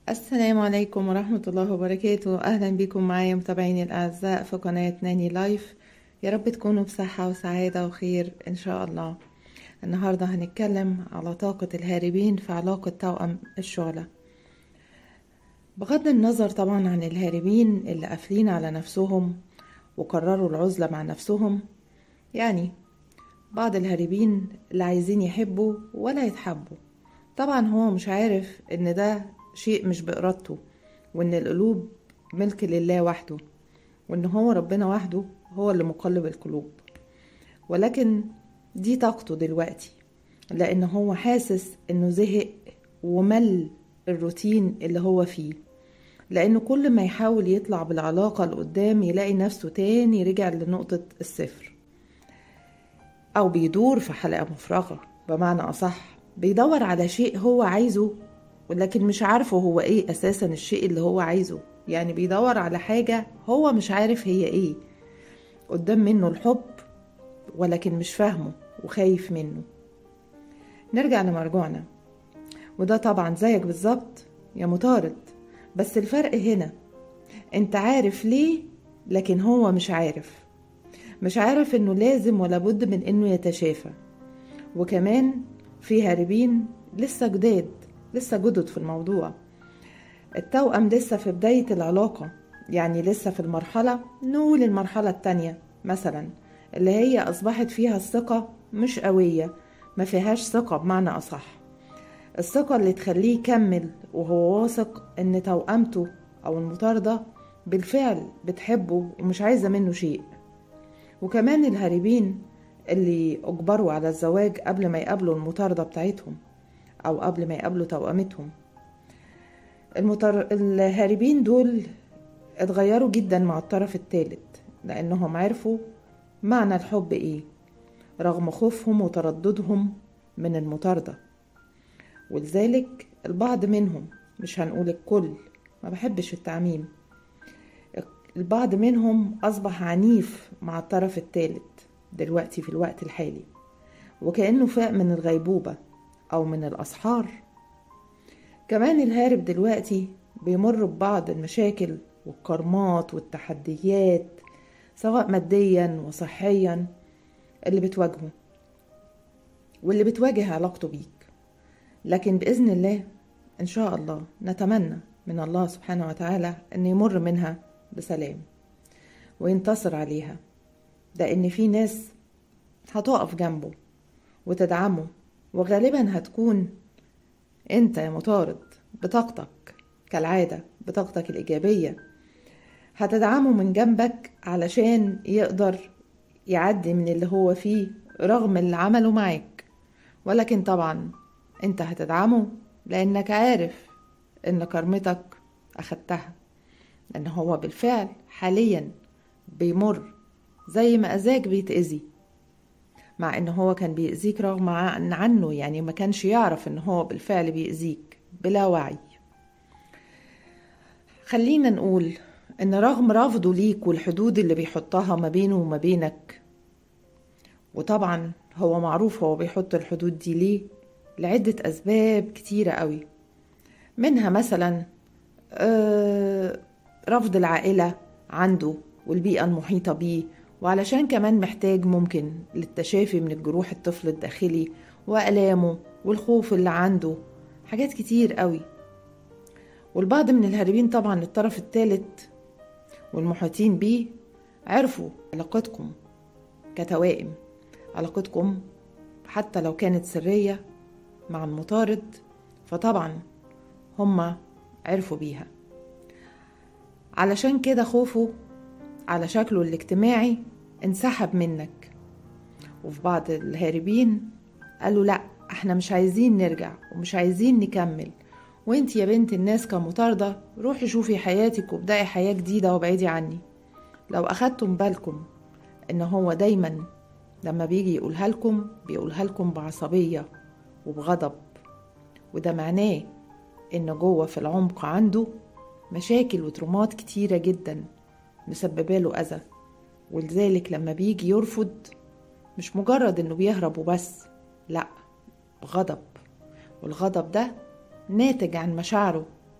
السلام عليكم ورحمة الله وبركاته أهلا بكم معايا متابعيني الأعزاء في قناة ناني لايف يا رب تكونوا بصحة وسعادة وخير إن شاء الله النهاردة هنتكلم على طاقة الهاربين في علاقة توأم الشعلة بغض النظر طبعا عن الهاربين اللي قافلين على نفسهم وقرروا العزلة مع نفسهم يعني بعض الهاربين اللي عايزين يحبوا ولا يتحبوا طبعا هو مش عارف ان ده شيء مش بإرادته وإن القلوب ملك لله وحده وإن هو ربنا وحده هو اللي مقلب القلوب ولكن دي طاقته دلوقتي لأن هو حاسس إنه زهق ومل الروتين اللي هو فيه لأنه كل ما يحاول يطلع بالعلاقة لقدام يلاقي نفسه تاني رجع لنقطة الصفر أو بيدور في حلقة مفرغة بمعنى أصح بيدور على شيء هو عايزه ولكن مش عارفه هو ايه اساسا الشيء اللي هو عايزه يعني بيدور على حاجة هو مش عارف هي ايه قدام منه الحب ولكن مش فاهمه وخايف منه نرجع لمرجوعنا وده طبعا زيك بالظبط يا مطارد بس الفرق هنا انت عارف ليه لكن هو مش عارف مش عارف انه لازم ولا بد من انه يتشافى وكمان في هاربين لسه جداد لسه جدد في الموضوع التوأم لسه في بداية العلاقة يعني لسه في المرحلة نقول المرحلة التانية مثلا اللي هي أصبحت فيها الثقة مش قوية ما فيهاش ثقة بمعنى أصح الثقة اللي تخليه يكمل وهو واثق إن توأمته أو المطاردة بالفعل بتحبه ومش عايزة منه شيء وكمان الهاربين اللي أجبروا على الزواج قبل ما يقابلوا المطاردة بتاعتهم أو قبل ما يقابلوا توأمتهم المطر... الهاربين دول اتغيروا جدا مع الطرف الثالث لأنهم عرفوا معنى الحب إيه رغم خوفهم وترددهم من المطاردة ولذلك البعض منهم مش هنقول الكل ما بحبش التعميم البعض منهم أصبح عنيف مع الطرف الثالث دلوقتي في الوقت الحالي وكأنه فاق من الغيبوبة أو من الأسحار كمان الهارب دلوقتي بيمر ببعض المشاكل والكرمات والتحديات سواء ماديا وصحيا اللي بتواجهه واللي بتواجه علاقته بيك لكن بإذن الله إن شاء الله نتمنى من الله سبحانه وتعالى أن يمر منها بسلام وينتصر عليها لأن في ناس هتقف جنبه وتدعمه وغالبا هتكون انت يا مطارد بطاقتك كالعادة بطاقتك الإيجابية هتدعمه من جنبك علشان يقدر يعدي من اللي هو فيه رغم اللي عمله معاك ولكن طبعا انت هتدعمه لانك عارف ان كرمتك اخدتها لان هو بالفعل حاليا بيمر زي ما اذاك بيتأذي مع ان هو كان بيأذيك رغم عن عنه يعني ما كانش يعرف ان هو بالفعل بيأذيك بلا وعي خلينا نقول ان رغم رفضه ليك والحدود اللي بيحطها ما بينه وما بينك وطبعا هو معروف هو بيحط الحدود دي ليه لعدة أسباب كتيرة قوي منها مثلا آه رفض العائلة عنده والبيئة المحيطة بيه وعلشان كمان محتاج ممكن للتشافي من الجروح الطفل الداخلي وألامه والخوف اللي عنده حاجات كتير قوي والبعض من الهاربين طبعا الطرف الثالث والمحيطين بيه عرفوا علاقتكم كتوائم علاقتكم حتى لو كانت سرية مع المطارد فطبعا هما عرفوا بيها علشان كده خوفه على شكله الاجتماعي انسحب منك وفي بعض الهاربين قالوا لا احنا مش عايزين نرجع ومش عايزين نكمل وانت يا بنت الناس كمطاردة روحي شوفي حياتك وابدأي حياة جديدة وابعدي عني لو أخدتم بالكم إن هو دايما لما بيجي يقولها لكم بيقولها لكم بعصبية وبغضب وده معناه إن جوه في العمق عنده مشاكل وترومات كتيرة جدا مسببة له أذى ولذلك لما بيجي يرفض مش مجرد إنه بيهرب وبس لأ بغضب والغضب ده ناتج عن مشاعره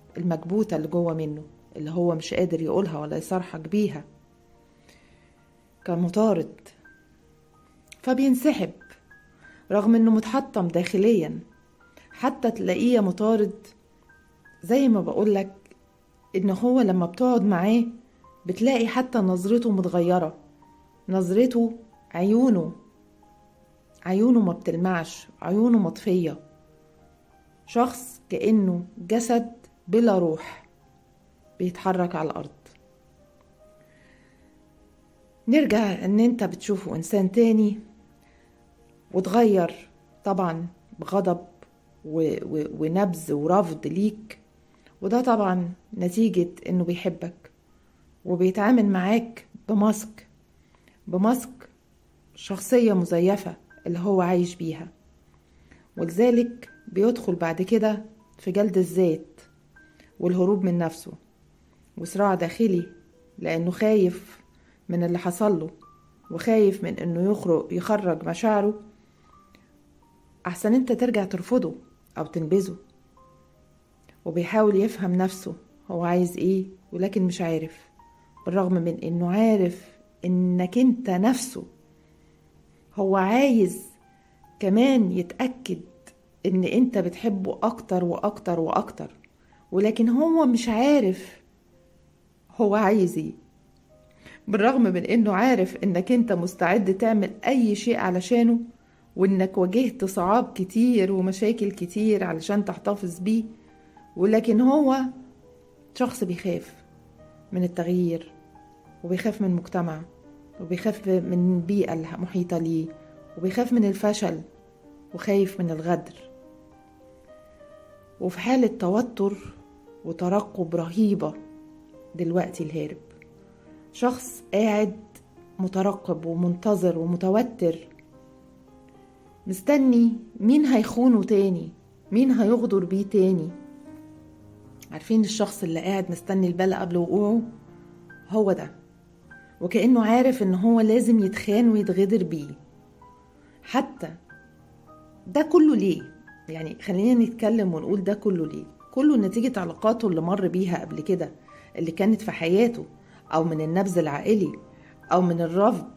المكبوتة اللي جوه منه اللي هو مش قادر يقولها ولا يصرحك بيها كان مطارد فبينسحب رغم انه متحطم داخليا حتى تلاقيه مطارد زي ما بقولك ان هو لما بتقعد معاه بتلاقي حتى نظرته متغيرة نظرته عيونه عيونه ما بتلمعش عيونه مطفية شخص كأنه جسد بلا روح بيتحرك على الأرض نرجع ان انت بتشوفه انسان تاني وتغير طبعا بغضب و... و... ونبذ ورفض ليك وده طبعا نتيجة انه بيحبك وبيتعامل معاك بماسك بماسك شخصية مزيفة اللي هو عايش بيها ولذلك بيدخل بعد كده في جلد الذات والهروب من نفسه وصراع داخلي لأنه خايف من اللي حصل له وخايف من انه يخرج يخرج مشاعره احسن انت ترجع ترفضه او تنبذه وبيحاول يفهم نفسه هو عايز ايه ولكن مش عارف بالرغم من انه عارف انك انت نفسه هو عايز كمان يتأكد ان انت بتحبه اكتر واكتر واكتر ولكن هو مش عارف هو عايز ايه بالرغم من انه عارف انك انت مستعد تعمل اي شيء علشانه وانك واجهت صعاب كتير ومشاكل كتير علشان تحتفظ بيه ولكن هو شخص بيخاف من التغيير وبيخاف من المجتمع وبيخاف من البيئة المحيطة ليه وبيخاف من الفشل وخايف من الغدر وفي حالة توتر وترقب رهيبة دلوقتي الهارب شخص قاعد مترقب ومنتظر ومتوتر مستني مين هيخونه تاني مين هيغدر بيه تاني عارفين الشخص اللي قاعد مستني البلا قبل وقوعه هو ده وكأنه عارف ان هو لازم يتخان ويتغدر بيه حتى ده كله ليه يعني خلينا نتكلم ونقول ده كله ليه كله نتيجة علاقاته اللي مر بيها قبل كده اللي كانت في حياته أو من النبذ العائلي أو من الرفض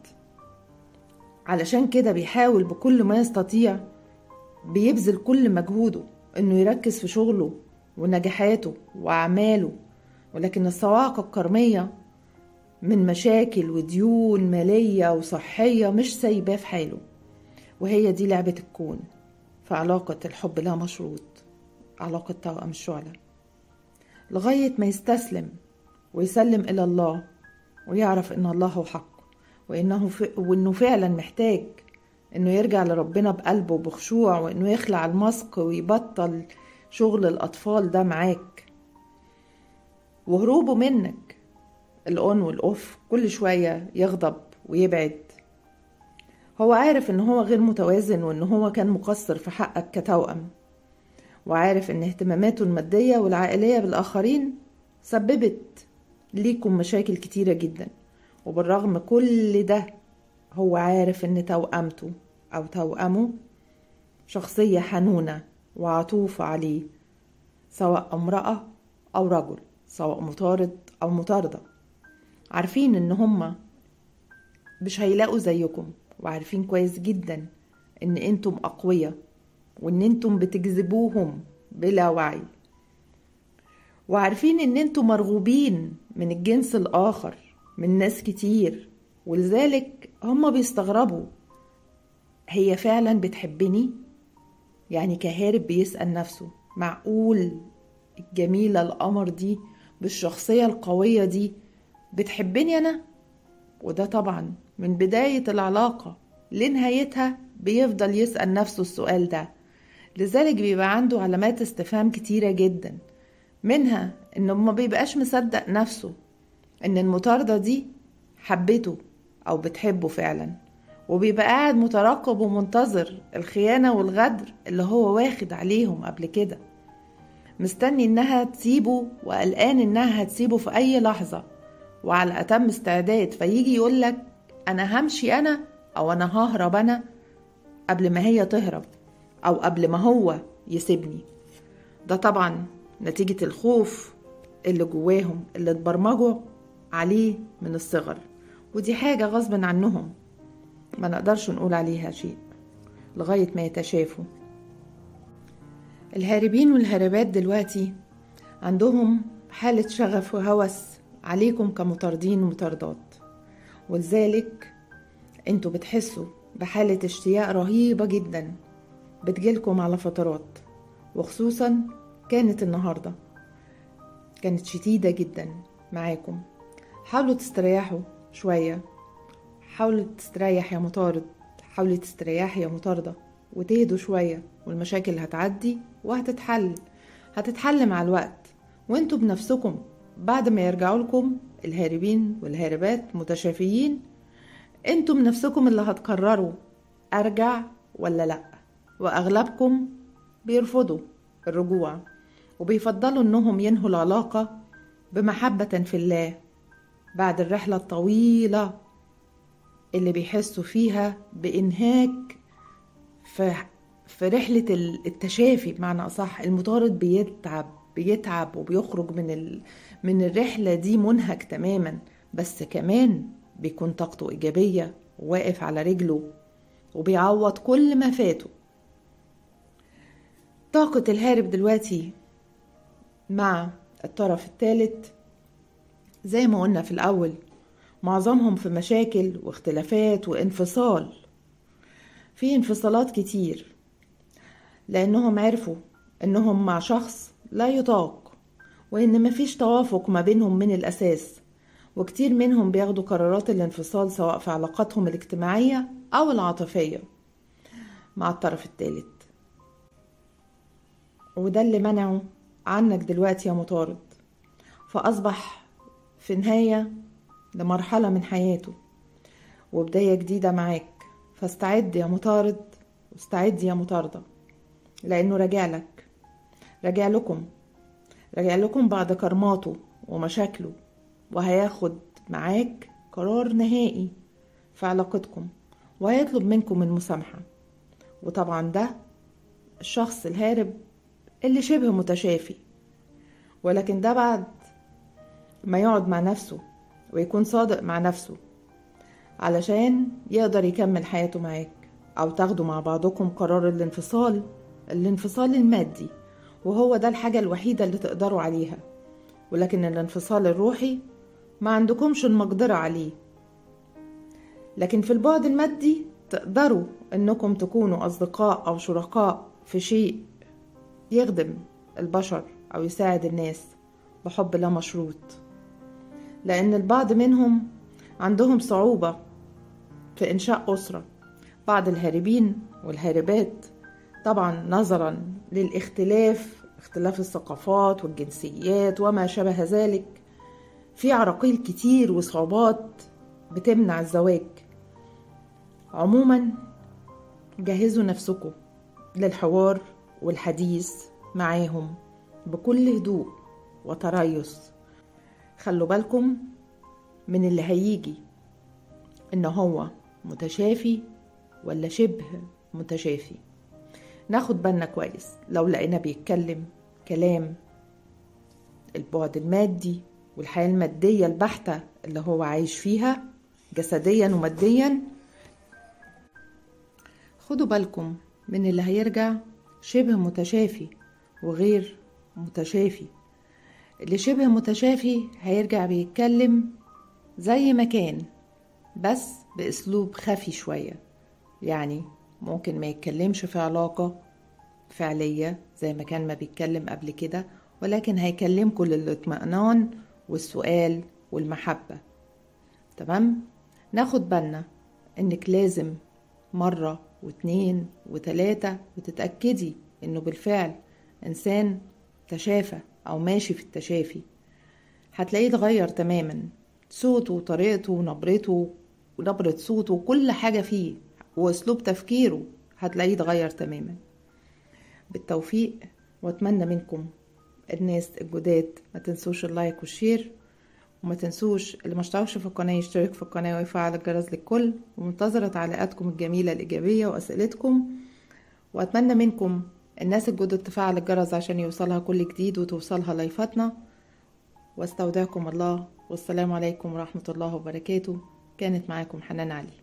علشان كده بيحاول بكل ما يستطيع بيبذل كل مجهوده إنه يركز في شغله ونجاحاته وأعماله ولكن الصواعق الكرمية من مشاكل وديون مالية وصحية مش سايباه في حاله وهي دي لعبة الكون في علاقة الحب لا مشروط علاقة توأم الشعلة لغاية ما يستسلم ويسلم إلى الله ويعرف إن الله هو حق وإنه, ف... وإنه فعلا محتاج إنه يرجع لربنا بقلبه بخشوع وإنه يخلع الماسك ويبطل شغل الأطفال ده معاك وهروبه منك الأون والأوف كل شوية يغضب ويبعد هو عارف إن هو غير متوازن وإن هو كان مقصر في حقك كتوأم وعارف إن اهتماماته المادية والعائلية بالآخرين سببت ليكم مشاكل كتيرة جدا وبالرغم كل ده هو عارف إن توأمته أو توأمه شخصية حنونة وعطوفة عليه سواء امرأة أو رجل سواء مطارد أو مطاردة عارفين إن هما مش هيلاقوا زيكم وعارفين كويس جدا إن أنتم أقوياء وإن أنتم بتجذبوهم بلا وعي وعارفين إن أنتم مرغوبين من الجنس الآخر من ناس كتير ولذلك هما بيستغربوا هي فعلا بتحبني يعني كهارب بيسأل نفسه معقول الجميلة القمر دي بالشخصية القوية دي بتحبني أنا وده طبعا من بداية العلاقة لنهايتها بيفضل يسأل نفسه السؤال ده لذلك بيبقى عنده علامات استفهام كتيرة جدا منها انه ما بيبقاش مصدق نفسه ان المطاردة دي حبته او بتحبه فعلا وبيبقى قاعد مترقب ومنتظر الخيانة والغدر اللي هو واخد عليهم قبل كده مستني انها تسيبه وقلقان انها هتسيبه في اي لحظة وعلى اتم استعداد فيجي يقولك انا همشي انا او انا ههرب انا قبل ما هي تهرب او قبل ما هو يسيبني ده طبعا نتيجة الخوف اللي جواهم اللي اتبرمجوا عليه من الصغر ودي حاجة غصب عنهم ما نقدرش نقول عليها شيء لغاية ما يتشافوا الهاربين والهاربات دلوقتي عندهم حالة شغف وهوس عليكم كمطاردين ومطاردات ولذلك انتوا بتحسوا بحالة اشتياق رهيبة جدا بتجيلكم على فترات وخصوصا كانت النهاردة كانت شديدة جدا معاكم حاولوا تستريحوا شوية حاولوا تستريح يا مطارد حاولي تستريحي يا مطاردة وتهدوا شوية والمشاكل هتعدي وهتتحل هتتحل مع الوقت وانتوا بنفسكم بعد ما يرجعوا لكم الهاربين والهاربات متشافيين انتوا بنفسكم اللي هتقرروا ارجع ولا لا واغلبكم بيرفضوا الرجوع وبيفضلوا انهم ينهوا العلاقة بمحبة في الله بعد الرحلة الطويلة اللي بيحسوا فيها بإنهاك في في رحلة التشافي بمعنى أصح المطارد بيتعب بيتعب وبيخرج من ال... من الرحلة دي منهك تماما بس كمان بيكون طاقته إيجابية وواقف على رجله وبيعوض كل ما فاته طاقة الهارب دلوقتي مع الطرف الثالث زي ما قلنا في الأول معظمهم في مشاكل واختلافات وانفصال في انفصالات كتير لأنهم عرفوا إنهم مع شخص لا يطاق وإن مفيش توافق ما بينهم من الأساس وكتير منهم بياخدوا قرارات الانفصال سواء في علاقاتهم الاجتماعية أو العاطفية مع الطرف الثالث وده اللي منعه عنك دلوقتي يا مطارد فأصبح في نهاية لمرحلة من حياته وبداية جديدة معاك فاستعد يا مطارد واستعد يا مطاردة لأنه راجع لك راجع لكم راجع لكم بعد كرماته ومشاكله وهياخد معاك قرار نهائي في علاقتكم وهيطلب منكم المسامحة وطبعا ده الشخص الهارب اللي شبه متشافي ولكن ده بعد ما يقعد مع نفسه ويكون صادق مع نفسه علشان يقدر يكمل حياته معاك أو تاخدوا مع بعضكم قرار الانفصال الانفصال المادي وهو ده الحاجة الوحيدة اللي تقدروا عليها ولكن الانفصال الروحي ما عندكمش المقدرة عليه لكن في البعد المادي تقدروا انكم تكونوا اصدقاء او شركاء في شيء يخدم البشر او يساعد الناس بحب لا مشروط لان البعض منهم عندهم صعوبة في انشاء اسرة بعض الهاربين والهاربات طبعا نظرا للاختلاف اختلاف الثقافات والجنسيات وما شابه ذلك في عراقيل كتير وصعوبات بتمنع الزواج عموما جهزوا نفسكم للحوار والحديث معاهم بكل هدوء وتريث خلوا بالكم من اللي هيجي ان هو متشافي ولا شبه متشافي ناخد بالنا كويس لو لقينا بيتكلم كلام البعد المادي والحياة المادية البحتة اللي هو عايش فيها جسديا وماديا خدوا بالكم من اللي هيرجع شبه متشافي وغير متشافي اللي شبه متشافي هيرجع بيتكلم زي ما كان بس بأسلوب خفي شوية يعني ممكن ما يتكلمش في علاقة فعلية زي ما كان ما بيتكلم قبل كده ولكن هيكلمكم للاطمئنان والسؤال والمحبة تمام ناخد بالنا انك لازم مرة واتنين وتلاتة وتتأكدي انه بالفعل انسان تشافى او ماشي في التشافي هتلاقيه اتغير تماما صوته وطريقته ونبرته ونبرة صوته وكل حاجة فيه واسلوب تفكيره هتلاقيه اتغير تماما بالتوفيق واتمنى منكم الناس الجداد ما تنسوش اللايك والشير وما تنسوش اللي ما اشتركش في القناة يشترك في القناة ويفعل الجرس للكل ومنتظرة تعليقاتكم الجميلة الإيجابية وأسئلتكم وأتمنى منكم الناس الجدد تفعل الجرس عشان يوصلها كل جديد وتوصلها لايفاتنا واستودعكم الله والسلام عليكم ورحمة الله وبركاته كانت معاكم حنان علي